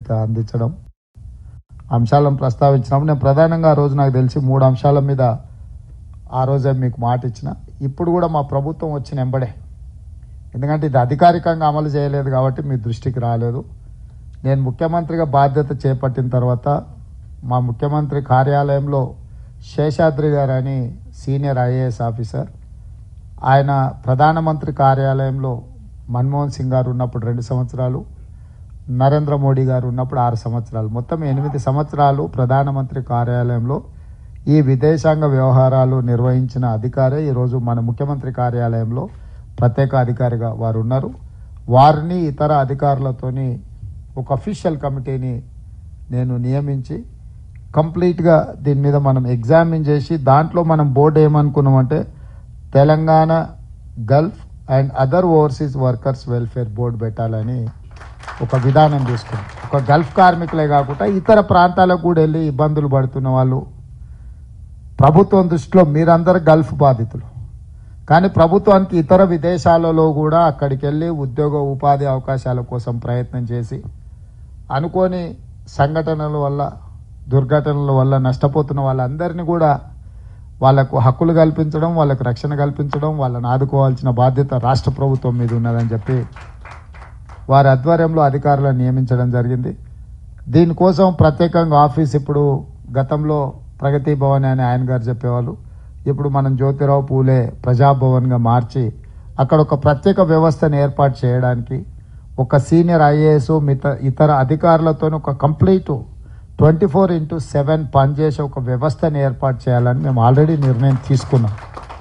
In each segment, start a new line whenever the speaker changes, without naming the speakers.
బాధ్యత అందించడం అంశాలను ప్రస్తావించినప్పుడు నేను ప్రధానంగా ఆ రోజు నాకు తెలిసి మూడు అంశాల మీద ఆ రోజే మీకు మాట ఇచ్చిన ఇప్పుడు కూడా మా ప్రభుత్వం వచ్చిన ఎంబడే ఎందుకంటే ఇది అధికారికంగా అమలు చేయలేదు కాబట్టి మీ దృష్టికి రాలేదు నేను ముఖ్యమంత్రిగా బాధ్యత చేపట్టిన తర్వాత మా ముఖ్యమంత్రి కార్యాలయంలో శేషాద్రి గారు అని సీనియర్ ఐఏఎస్ ఆఫీసర్ ఆయన ప్రధానమంత్రి కార్యాలయంలో మన్మోహన్ సింగ్ గారు ఉన్నప్పుడు రెండు సంవత్సరాలు నరేంద్ర మోడీ గారు ఉన్నప్పుడు ఆరు సంవత్సరాలు మొత్తం ఎనిమిది సంవత్సరాలు ప్రధానమంత్రి కార్యాలయంలో ఈ విదేశాంగ వ్యవహారాలు నిర్వహించిన అధికారే ఈరోజు మన ముఖ్యమంత్రి కార్యాలయంలో ప్రత్యేక అధికారిగా వారు ఉన్నారు వారిని ఇతర అధికారులతోని ఒక అఫీషియల్ కమిటీని నేను నియమించి కంప్లీట్గా దీని మీద మనం ఎగ్జామిన్ చేసి దాంట్లో మనం బోర్డు ఏమనుకున్నామంటే Telangana Gulf and other overseas workers welfare board పెట్టాలని ఒక విధానం తీసుకున్నాం ఒక గల్ఫ్ కార్మికులే కాకుండా ఇతర ప్రాంతాలకు కూడా వెళ్ళి ఇబ్బందులు పడుతున్న వాళ్ళు ప్రభుత్వం దృష్టిలో మీరందరూ గల్ఫ్ బాధితులు కానీ ప్రభుత్వానికి ఇతర విదేశాలలో కూడా అక్కడికి వెళ్ళి ఉద్యోగ ఉపాధి అవకాశాల కోసం ప్రయత్నం చేసి అనుకోని సంఘటనల వల్ల దుర్ఘటనల వల్ల నష్టపోతున్న వాళ్ళందరినీ కూడా వాళ్ళకు హక్కులు కల్పించడం వాళ్ళకు రక్షణ కల్పించడం వాళ్ళని ఆదుకోవాల్సిన బాధ్యత రాష్ట్ర ప్రభుత్వం మీద ఉన్నదని చెప్పి వారి ఆధ్వర్యంలో అధికారులను నియమించడం జరిగింది దీనికోసం ప్రత్యేకంగా ఆఫీస్ ఇప్పుడు గతంలో ప్రగతి భవన్ అని ఆయన గారు చెప్పేవాళ్ళు ఇప్పుడు మనం జ్యోతిరావు పూలే ప్రజాభవన్గా మార్చి అక్కడ ఒక ప్రత్యేక వ్యవస్థను ఏర్పాటు చేయడానికి ఒక సీనియర్ ఐఏఎస్ మిత ఇతర అధికారులతో ఒక complete twenty four into seven పనిచేసే ఒక వ్యవస్థను ఏర్పాటు చేయాలని మేము ఆల్రెడీ నిర్ణయం తీసుకున్నాం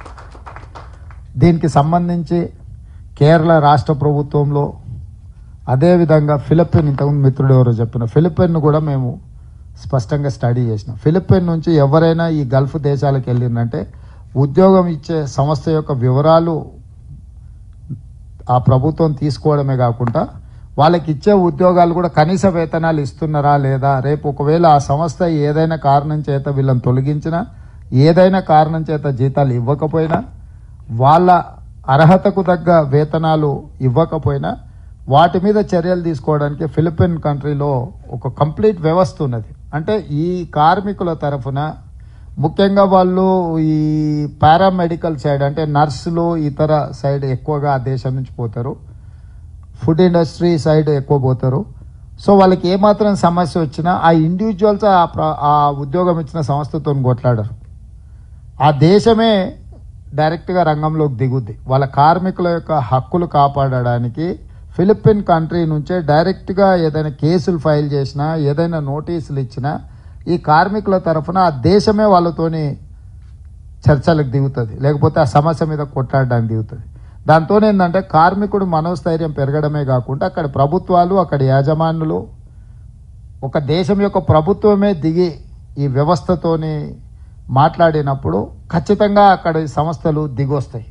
దీనికి సంబంధించి కేరళ రాష్ట్ర ప్రభుత్వంలో అదేవిధంగా ఫిలిపిన్ ఇంతకుముందు మిత్రుడు ఎవరో చెప్పిన ఫిలిపిన్ కూడా మేము స్పష్టంగా స్టడీ చేసినాం ఫిలిపిన్ నుంచి ఎవరైనా ఈ గల్ఫ్ దేశాలకు వెళ్ళిందంటే ఉద్యోగం ఇచ్చే సంస్థ యొక్క వివరాలు ఆ ప్రభుత్వం తీసుకోవడమే కాకుండా వాళ్ళకి ఇచ్చే ఉద్యోగాలు కూడా కనీస వేతనాలు ఇస్తున్నారా లేదా రేపు ఒకవేళ ఆ సంస్థ ఏదైనా కారణం చేత వీళ్ళని తొలగించినా ఏదైనా కారణం చేత జీతాలు ఇవ్వకపోయినా వాళ్ళ అర్హతకు తగ్గ వేతనాలు ఇవ్వకపోయినా వాటి మీద చర్యలు తీసుకోవడానికి ఫిలిపిన్ కంట్రీలో ఒక కంప్లీట్ వ్యవస్థ ఉన్నది అంటే ఈ కార్మికుల తరఫున ముఖ్యంగా వాళ్ళు ఈ పారామెడికల్ సైడ్ అంటే నర్సులు ఇతర సైడ్ ఎక్కువగా ఆ దేశం నుంచి పోతారు ఫుడ్ ఇండస్ట్రీ సైడ్ ఎక్కువ పోతారు సో వాళ్ళకి ఏమాత్రం సమస్య వచ్చినా ఆ ఇండివిజువల్స్ ఆ ప్ర- ఆ ఉద్యోగం ఇచ్చిన సంస్థతో కొట్లాడరు ఆ దేశమే డైరెక్ట్గా రంగంలోకి దిగుద్ది వాళ్ళ కార్మికుల యొక్క హక్కులు కాపాడడానికి ఫిలిపిన్ కంట్రీ నుంచే డైరెక్ట్గా ఏదైనా కేసులు ఫైల్ చేసినా ఏదైనా నోటీసులు ఇచ్చినా ఈ కార్మికుల తరఫున ఆ దేశమే వాళ్ళతోని చర్చలకు దిగుతుంది లేకపోతే ఆ సమస్య మీద కొట్లాడడానికి దిగుతుంది దాంతో ఏంటంటే కార్మికుడు మనోస్థైర్యం పెరగడమే కాకుండా అక్కడ ప్రభుత్వాలు అక్కడ యాజమాన్యులు ఒక దేశం యొక్క ప్రభుత్వమే దిగి ఈ వ్యవస్థతోని మాట్లాడినప్పుడు ఖచ్చితంగా అక్కడ ఈ సంస్థలు దిగొస్తాయి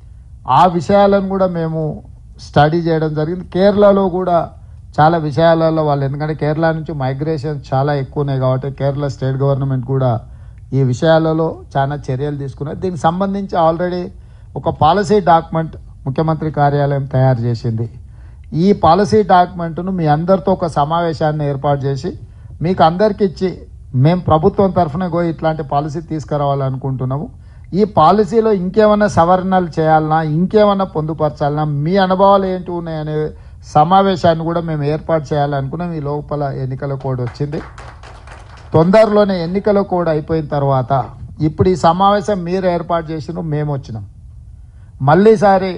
ఆ విషయాలను కూడా మేము స్టడీ చేయడం జరిగింది కేరళలో కూడా చాలా విషయాలలో వాళ్ళు ఎందుకంటే కేరళ నుంచి మైగ్రేషన్ చాలా ఎక్కువ ఉన్నాయి కాబట్టి కేరళ స్టేట్ గవర్నమెంట్ కూడా ఈ విషయాలలో చాలా చర్యలు తీసుకున్నారు దీనికి సంబంధించి ఆల్రెడీ ఒక పాలసీ డాక్యుమెంట్ ముఖ్యమంత్రి కార్యాలయం తయారు చేసింది ఈ పాలసీ డాక్యుమెంట్ను మీ అందరితో ఒక సమావేశాన్ని ఏర్పాటు చేసి మీకు అందరికి ఇచ్చి మేము ప్రభుత్వం తరఫున గో ఇట్లాంటి పాలసీ తీసుకురావాలనుకుంటున్నాము ఈ పాలసీలో ఇంకేమైనా సవరణలు చేయాలన్నా ఇంకేమైనా పొందుపరచాలన్నా మీ అనుభవాలు ఏంటి ఉన్నాయనే సమావేశాన్ని కూడా మేము ఏర్పాటు చేయాలనుకున్నాం ఈ లోపల ఎన్నికల కోడ్ వచ్చింది తొందరలోనే ఎన్నికల కోడ్ అయిపోయిన తర్వాత ఇప్పుడు ఈ సమావేశం మీరు ఏర్పాటు చేసిన మేము వచ్చినాం మళ్ళీసారి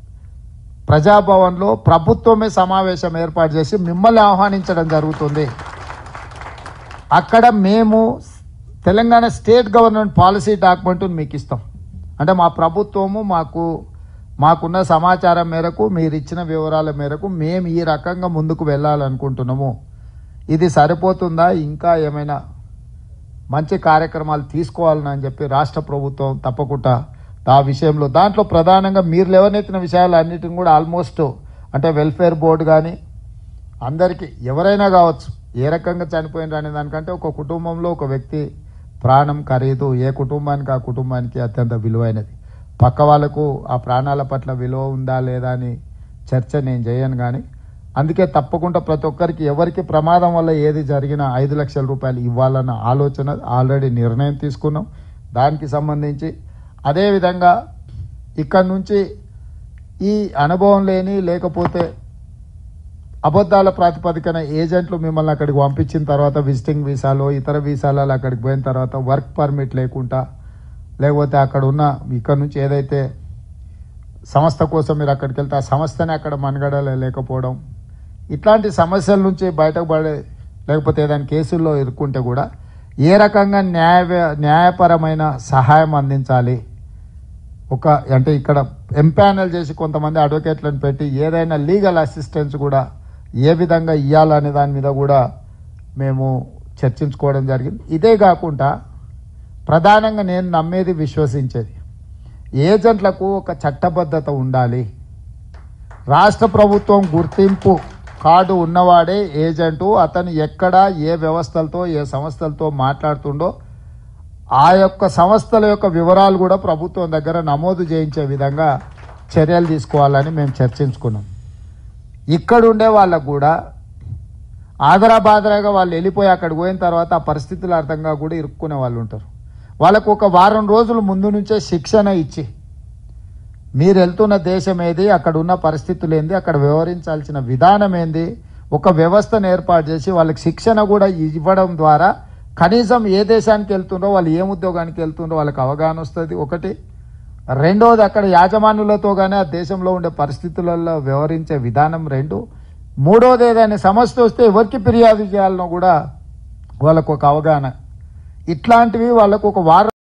ప్రజాభవన్లో ప్రభుత్వమే సమావేశం ఏర్పాటు చేసి మిమ్మల్ని ఆహ్వానించడం జరుగుతుంది అక్కడ మేము Telangana state government policy document మీకు ఇస్తాం అంటే మా ప్రభుత్వము మాకు మాకున్న సమాచారం మేరకు మీరు ఇచ్చిన వివరాల మేరకు మేము ఈ రకంగా ముందుకు వెళ్ళాలనుకుంటున్నాము ఇది సరిపోతుందా ఇంకా ఏమైనా మంచి కార్యక్రమాలు తీసుకోవాలని అని చెప్పి రాష్ట్ర ప్రభుత్వం తప్పకుండా ఆ విషయంలో దాంట్లో ప్రధానంగా మీరు లేవనెత్తిన విషయాలు అన్నిటిని కూడా ఆల్మోస్ట్ అంటే వెల్ఫేర్ బోర్డు కానీ అందరికీ ఎవరైనా కావచ్చు ఏ రకంగా చనిపోయినారు అనే దానికంటే ఒక కుటుంబంలో ఒక వ్యక్తి ప్రాణం ఖరీదు ఏ కుటుంబానికి ఆ కుటుంబానికి అత్యంత విలువైనది పక్క వాళ్ళకు ఆ ప్రాణాల పట్ల విలువ ఉందా లేదా అని చర్చ నేను చేయను కానీ అందుకే తప్పకుండా ప్రతి ఒక్కరికి ఎవరికి ప్రమాదం వల్ల ఏది జరిగినా ఐదు లక్షల రూపాయలు ఇవ్వాలన్న ఆలోచన ఆల్రెడీ నిర్ణయం తీసుకున్నాం దానికి సంబంధించి అదేవిధంగా ఇక్కడ నుంచి ఈ అనుభవం లేని లేకపోతే అబద్ధాల ప్రాతిపదికన ఏజెంట్లు మిమ్మల్ని అక్కడికి పంపించిన తర్వాత విజిటింగ్ వీసాలో ఇతర వీసాలలో అక్కడికి పోయిన తర్వాత వర్క్ పర్మిట్ లేకుండా లేకపోతే అక్కడ ఉన్న ఇక్కడ నుంచి ఏదైతే సంస్థ కోసం మీరు అక్కడికి వెళ్తే ఆ సంస్థనే అక్కడ మనుగడలే లేకపోవడం ఇట్లాంటి సమస్యల నుంచి బయటపడే లేకపోతే ఏదైనా కేసుల్లో ఇరుక్కుంటే కూడా ఏ రకంగా న్యాయ న్యాయపరమైన సహాయం అందించాలి ఒక అంటే ఇక్కడ ఎంపానల్ చేసి కొంతమంది అడ్వకేట్లను పెట్టి ఏదైనా లీగల్ అసిస్టెన్స్ కూడా ఏ విధంగా ఇవ్వాలనే దాని మీద కూడా మేము చర్చించుకోవడం జరిగింది ఇదే కాకుండా ప్రధానంగా నేను నమ్మేది విశ్వసించేది ఏజెంట్లకు ఒక చట్టబద్ధత ఉండాలి రాష్ట్ర ప్రభుత్వం గుర్తింపు కార్డు ఉన్నవాడే ఏజెంటు అతను ఎక్కడ ఏ వ్యవస్థలతో ఏ సంస్థలతో మాట్లాడుతుండో ఆ యొక్క సంస్థల యొక్క వివరాలు కూడా ప్రభుత్వం దగ్గర నమోదు చేయించే విధంగా చర్యలు తీసుకోవాలని మేము చర్చించుకున్నాం ఇక్కడ ఉండే వాళ్ళకు కూడా ఆదరాబాదరాగా వాళ్ళు వెళ్ళిపోయి అక్కడికి పోయిన తర్వాత ఆ పరిస్థితులు అర్థంగా కూడా ఇరుక్కునే వాళ్ళు ఉంటారు వాళ్ళకు ఒక వారం రోజుల ముందు నుంచే శిక్షణ ఇచ్చి మీరు వెళ్తున్న దేశం ఏది అక్కడ ఉన్న పరిస్థితులు ఏంది అక్కడ వ్యవహరించాల్సిన విధానం ఏంది ఒక వ్యవస్థను ఏర్పాటు చేసి వాళ్ళకి శిక్షణ కూడా ఇవ్వడం ద్వారా కనీసం ఏ దేశానికి వెళ్తుండ్రో వాళ్ళు ఏ ఉద్యోగానికి వెళ్తుండ్రో వాళ్ళకి అవగాహన వస్తుంది ఒకటి రెండోది అక్కడ యాజమానులతో కానీ ఆ దేశంలో ఉండే పరిస్థితులలో వ్యవహరించే విధానం రెండు మూడోది ఏదైనా సమస్య వస్తే ఎవరికి ఫిర్యాదు చేయాలనో కూడా వాళ్ళకు ఒక అవగాహన ఇట్లాంటివి వాళ్ళకు ఒక వారం